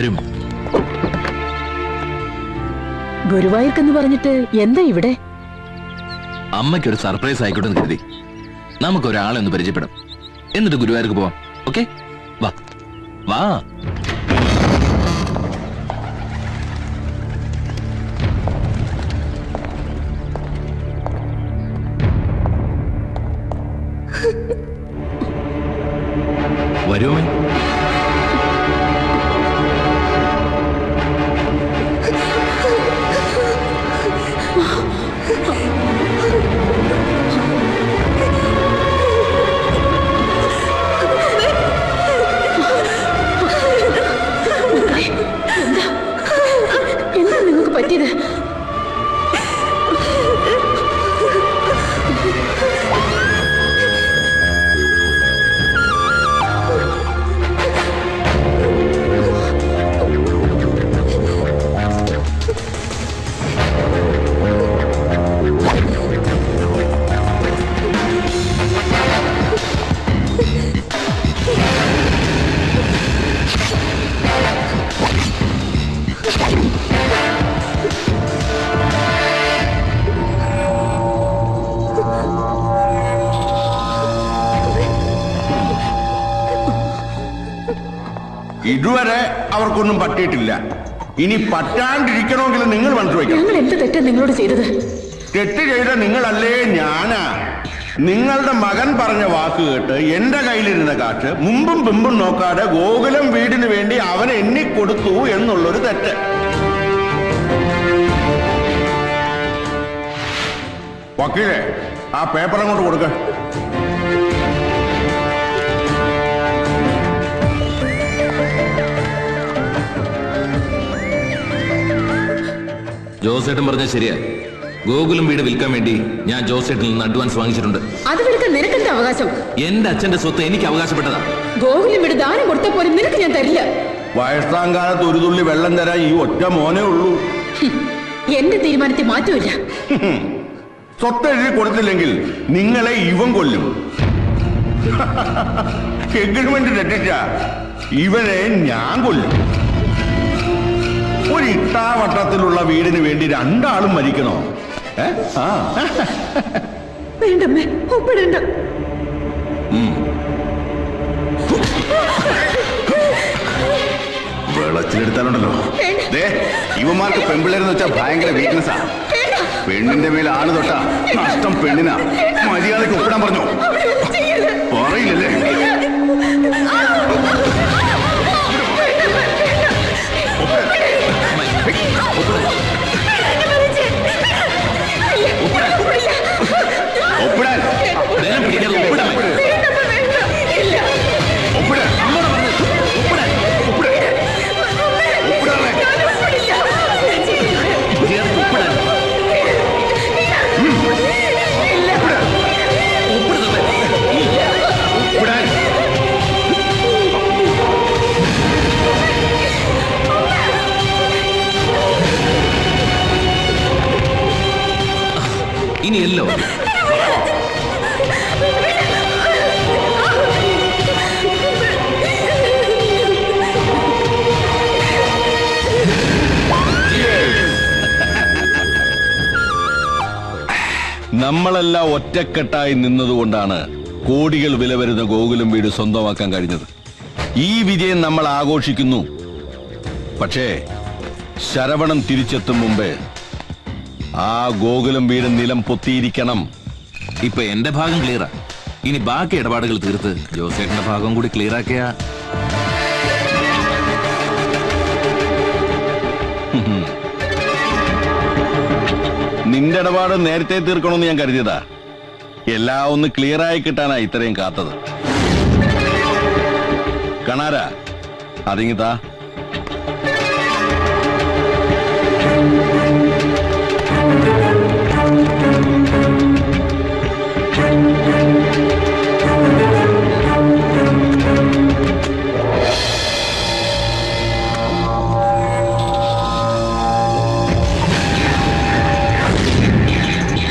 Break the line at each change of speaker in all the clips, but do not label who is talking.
വരും
ഗുരുവായൂർക്കെന്ന് പറഞ്ഞിട്ട് എന്താ ഇവിടെ
അമ്മയ്ക്കൊരു സർപ്രൈസ് ആയിക്കോട്ടെ എന്ന് കരുതി നമുക്ക് ഒരാളെ ഒന്ന് പരിചയപ്പെടാം എന്നിട്ട് ഗുരുവായൂർക്ക് പോവാം ഓക്കെ വാ വാ വരുമേ
എന്താ നിങ്ങൾക്ക് പറ്റിയത്
ഇതുവരെ അവർക്കൊന്നും പറ്റിയിട്ടില്ല ഇനി പറ്റാണ്ടിരിക്കണമെങ്കിൽ നിങ്ങൾ മനസ്സിലാക്കണം
ഞങ്ങൾ എന്ത് തെറ്റാ നിങ്ങളോട് ചെയ്തത്
തെറ്റ് ചെയ്ത നിങ്ങളല്ലേ ഞാനാ നിങ്ങളുടെ മകൻ പറഞ്ഞ വാക്ക് കേട്ട് എന്റെ കയ്യിലിരുന്ന കാശ് മുമ്പും പിമ്പും നോക്കാതെ ഗോകുലം വീടിന് വേണ്ടി അവൻ എണ്ണി കൊടുത്തു എന്നുള്ളൊരു തെറ്റ് വക്കീലെ ആ പേപ്പർ അങ്ങോട്ട് കൊടുക്ക
ജോസേട്ടൻ പറഞ്ഞ ശരിയാ ഗോകുലം വീട് വിൽക്കാൻ വേണ്ടി ഞാൻ ജോസേട്ടനിൽ നിന്ന് അഡ്വാൻസ് വാങ്ങിച്ചിട്ടുണ്ട്
അത് വിളിക്കാൻ നിനക്കെന്താ അവകാശം
എന്റെ അച്ഛന്റെ സ്വത്ത് എനിക്ക് അവകാശപ്പെട്ടതാ
ഗോകുലം വീട് ദാനം കൊടുത്ത പോലും നിനക്ക് ഞാൻ തരില്ല
വയസ്സാം കാലത്ത് ഒരു തുള്ളി വെള്ളം തരാൻ ഈ ഒറ്റ മോനേ ഉള്ളൂ
എന്റെ തീരുമാനത്തിൽ മാറ്റമില്ല
സ്വത്ത് എഴുതി കൊടുത്തില്ലെങ്കിൽ നിങ്ങളെ ഇവൻ കൊല്ലും എഗ്രിമെന്റ് തെറ്റിച്ച ഇവനെ ഞാൻ കൊല്ലും ഒരു ഇട്ടാവട്ടത്തിലുള്ള വീടിന് വേണ്ടി രണ്ടാളും മരിക്കണോ ഏ? ആ
വേണ്ടമ്മേ ഒപ്പിടണ്ട
വെളച്ചിലെടുത്താലുണ്ടല്ലോ ദേ ഇവന്മാർക്ക് പെമ്പിള്ളേരെന്ന് വെച്ചാൽ ഭയങ്കര വീക്ക്നെസ്സാ പെണ്ണിന്റെ മേൽ ആണ് തൊട്ടാ നഷ്ടം പെണ്ണിനാ മര്യാദയ്ക്ക് ഒപ്പിടാൻ പറഞ്ഞു പറയില്ലല്ലേ ഒപ്പിടാൻ
ബലം പിടിക്കാതെ ഒപ്പിടാൻ
ഒപ്പിടാൻ ഒപ്പിടാൻ
മര്യാദയ്ക്ക് ഒപ്പിടാൻ
ഒപ്പിടാൻ
ഇനിയല്ലോ
നമ്മളെല്ലാം ഒറ്റക്കെട്ടായി നിന്നതുകൊണ്ടാണ് കോടികൾ വില വരുന്ന ഗോകുലം വീട് സ്വന്തമാക്കാൻ കഴിഞ്ഞത് ഈ വിജയം നമ്മൾ ആഘോഷിക്കുന്നു പക്ഷേ ശരവണൻ തിരിച്ചെത്തും മുമ്പേ ആ ഗോകുലം വീട് നിലം പൊത്തിയിരിക്കണം
ഇപ്പൊ എന്റെ ഭാഗം ക്ലിയറാ ഇനി ബാക്കി ഇടപാടുകൾ തീർത്ത് ജോസേട്ടന്റെ ഭാഗം കൂടി ക്ലിയർ ആക്കിയാ
നിന്റെ ഇടപാട് നേരത്തെ തീർക്കണമെന്ന് ഞാൻ കരുതിയതാ എല്ലാം ഒന്ന് ക്ലിയർ ആയി കിട്ടാനാ ഇത്രയും കാത്തത് കണാര അതിങ്ങിതാ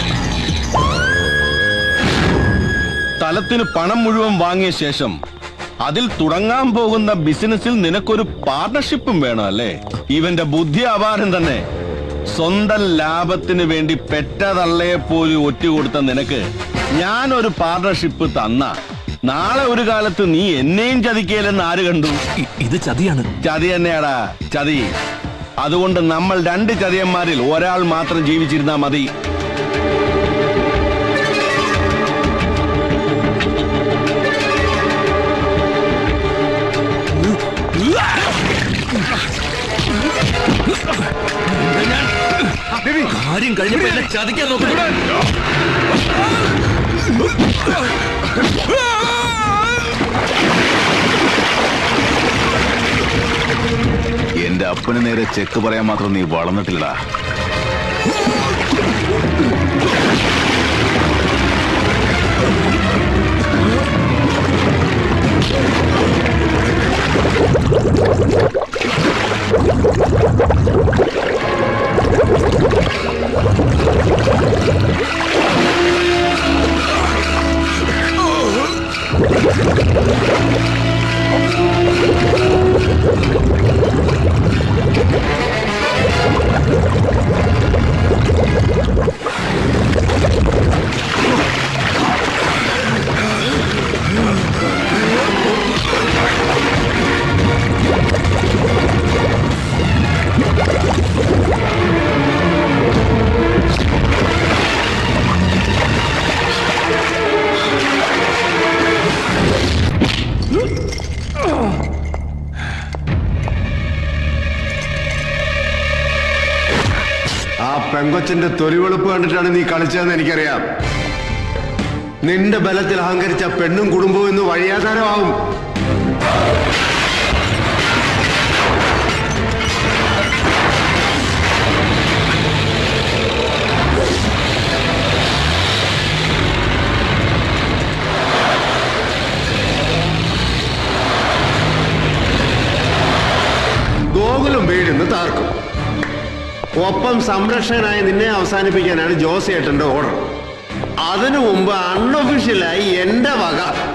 സ്ഥലത്തിന് പണം മുഴുവൻ വാങ്ങിയ ശേഷം അതിൽ തുടങ്ങാൻ പോകുന്ന ബിസിനസ്സിൽ നിനക്കൊരു പാർട്ണർഷിപ്പും വേണം അല്ലേ ഇവന്റെ ബുദ്ധി അപാരം തന്നെ സ്വന്തം ലാഭത്തിന് വേണ്ടി പെറ്റതള്ളയെ പോലും ഒറ്റുകൊടുത്ത നിനക്ക് ഞാനൊരു പാർട്ണർഷിപ്പ് തന്ന നാളെ ഒരു കാലത്ത് നീ എന്നെയും ചതിക്കയില്ലെന്ന് ആര് കണ്ടു
ഇ- ഇത് ചതിയാണ്
ചതി തന്നെയാടാ ചതി അതുകൊണ്ട് നമ്മൾ രണ്ട് ചതിയന്മാരിൽ ഒരാൾ മാത്രം ജീവിച്ചിരുന്നാ മതി
കാര്യം കഴിഞ്ഞപ്പോ എന്നെ ചതിക്കാൻ നോക്കുന്നു
എന്റെ അപ്പന് നേരെ ചെക്ക് പറയാൻ മാത്രം നീ വളർന്നിട്ടില്ലടാ
ആ പെങ്കൊച്ചന്റെ തൊലിവെളുപ്പ് കണ്ടിട്ടാണ് നീ കളിച്ചതെന്ന് എനിക്കറിയാം നിന്റെ ബലത്തിൽ അഹങ്കരിച്ച പെണ്ണും കുടുംബവും ഇന്ന് വഴിയാധാരമാവും ഗോകുലം വീടിന്ന് താർക്കും ഒപ്പം സംരക്ഷകനായി നിന്നെ അവസാനിപ്പിക്കാനാണ് ജോസേട്ടന്റെ ഓർഡർ അതിനു മുമ്പ് അൺഒഫീഷ്യലായി എന്റെ വക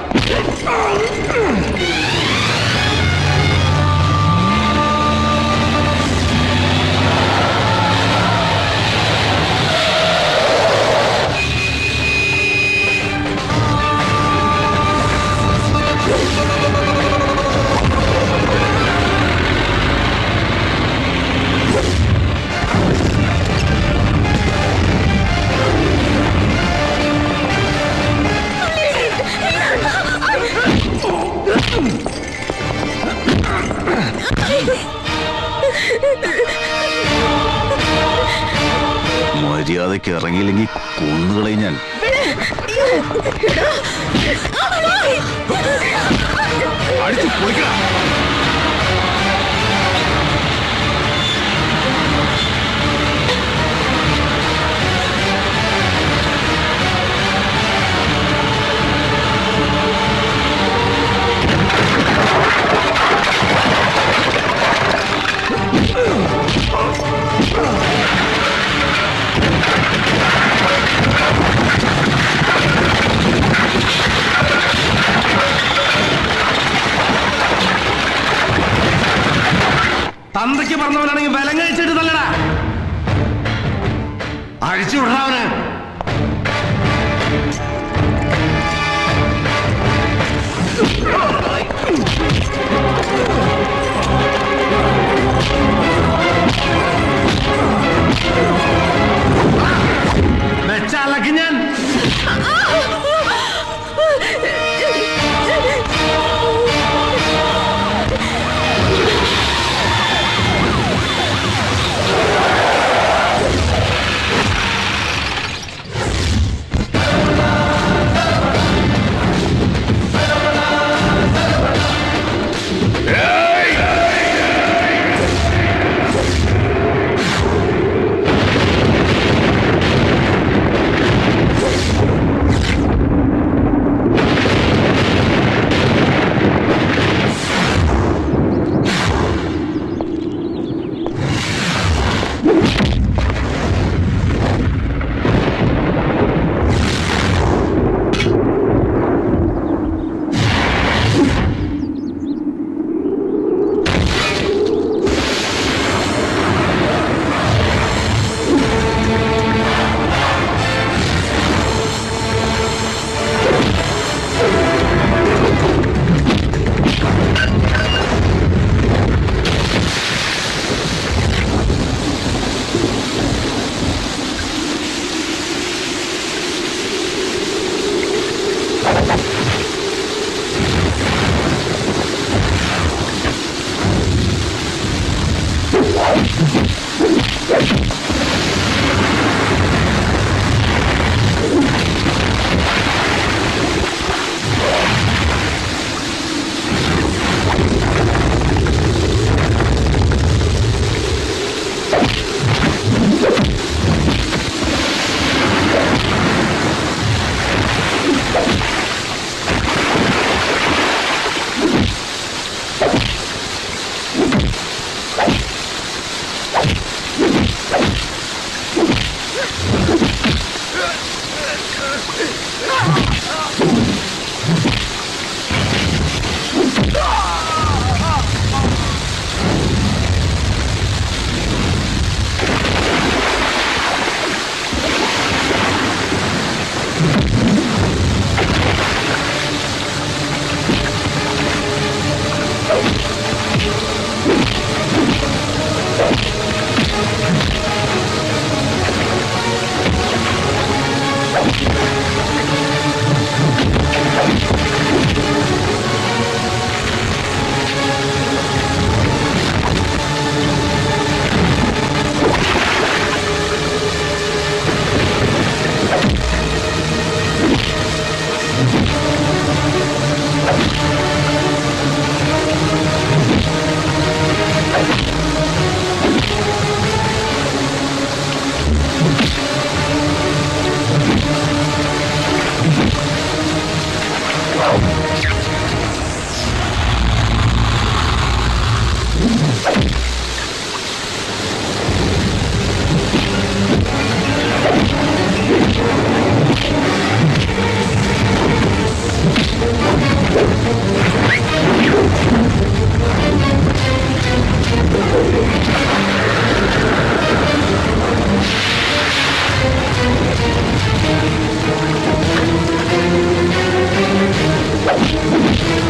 മര്യാദയ്ക്ക് ഇറങ്ങിയില്ലെങ്കിൽ കൊന്നുകളയും ഞാൻ അടിച്ചു പൊളിക്കണം
തന്തയ്ക്ക് പറഞ്ഞവനാണെങ്കിൽ ബലം കഴിച്ചിട്ട് തല്ലടാ അഴിച്ചു വിടറാവന് വെച്ചാലക്ക് ഞാൻ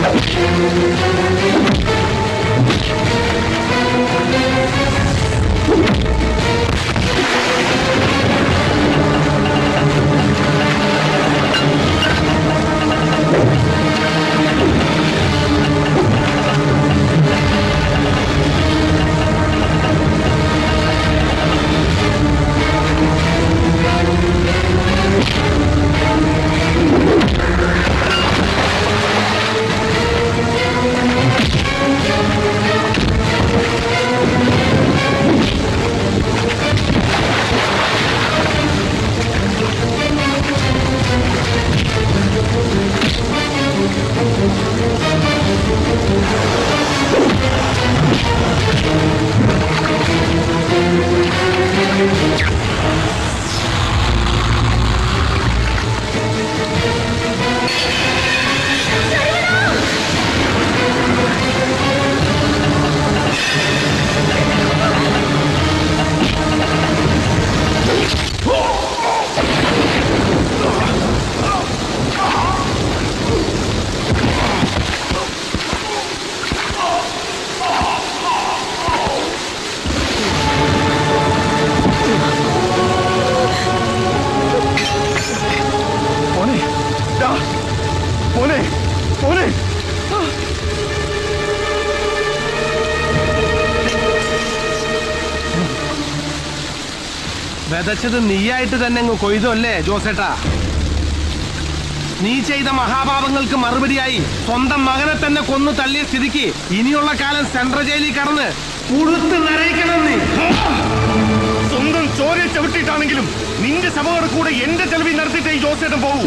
മോനെ ദാ, മോനെ മോനെ
വിതച്ചത് നീയായിട്ട് തന്നെ അങ്ങ് കൊയ്തു അല്ലേ ജോസേട്ടാ നീ ചെയ്ത മഹാപാപങ്ങൾക്ക് മറുപടിയായി സ്വന്തം മകനെ തന്നെ കൊന്നു തള്ളിയ സ്ഥിതിക്ക് ഇനിയുള്ള കാലം സെൻട്രൽ ജയിലിൽ കടന്ന് പുഴുത്ത് നിറയിക്കണം നീ
സ്വന്തം ചോരയെ ചവിട്ടിയിട്ടാണെങ്കിലും നിന്റെ സഭയുടെ കൂടെ എന്റെ ചെലവിൽ നടത്തിയിട്ട് ഈ ജോസേട്ടൻ പോകൂ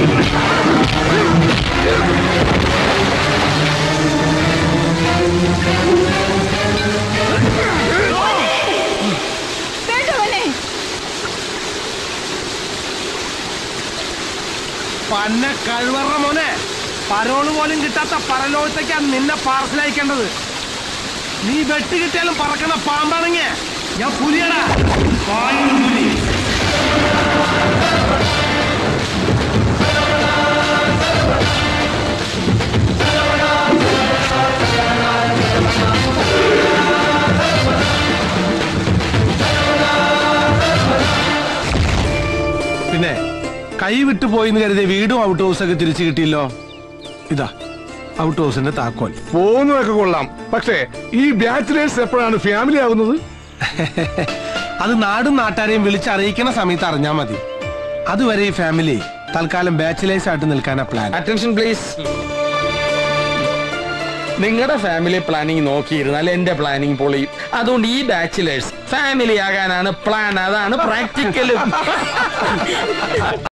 പന്ന കഴിവറ മോനെ പരോള് പോലും കിട്ടാത്ത പരലോകത്തേക്കാ നിന്നെ പാർസൽ അയക്കേണ്ടത് നീ വെട്ടി കിട്ടിയാലും പറക്കണ പാമ്പാണെങ്കിൽ ഞാൻ പുലിയടാ പായും പുലി പിന്നെ കൈ വിട്ടു പോയിന്ന് കരുതി വീടും ഔട്ട് ഹൗസൊക്കെ തിരിച്ചു കിട്ടിയല്ലോ ഇതാ ഔട്ട് ഹൗസിന്റെ താക്കോൽ
പോകുന്നതൊക്കെ കൊള്ളാം പക്ഷേ ഈ ബാച്ചിലേഴ്സ് എപ്പോഴാണ് ഫാമിലി ആകുന്നത്
അത് നാടും നാട്ടാരെയും വിളിച്ചറിയിക്കണ സമയത്ത് അറിഞ്ഞാ മതി അതുവരെ ഈ ഫാമിലി തൽക്കാലം ബാച്ചിലേഴ്സ് ആയിട്ട് നിൽക്കാനാ പ്ലാൻ
അറ്റൻഷൻ പ്ലീസ് നിങ്ങളുടെ ഫാമിലി പ്ലാനിങ് നോക്കിയിരുന്നാൽ എന്റെ പ്ലാനിങ് പൊളിയും അതുകൊണ്ട് ഈ ബാച്ചിലേഴ്സ് ഫാമിലി ആകാനാണ് പ്ലാൻ അതാണ് പ്രാക്ടിക്കലും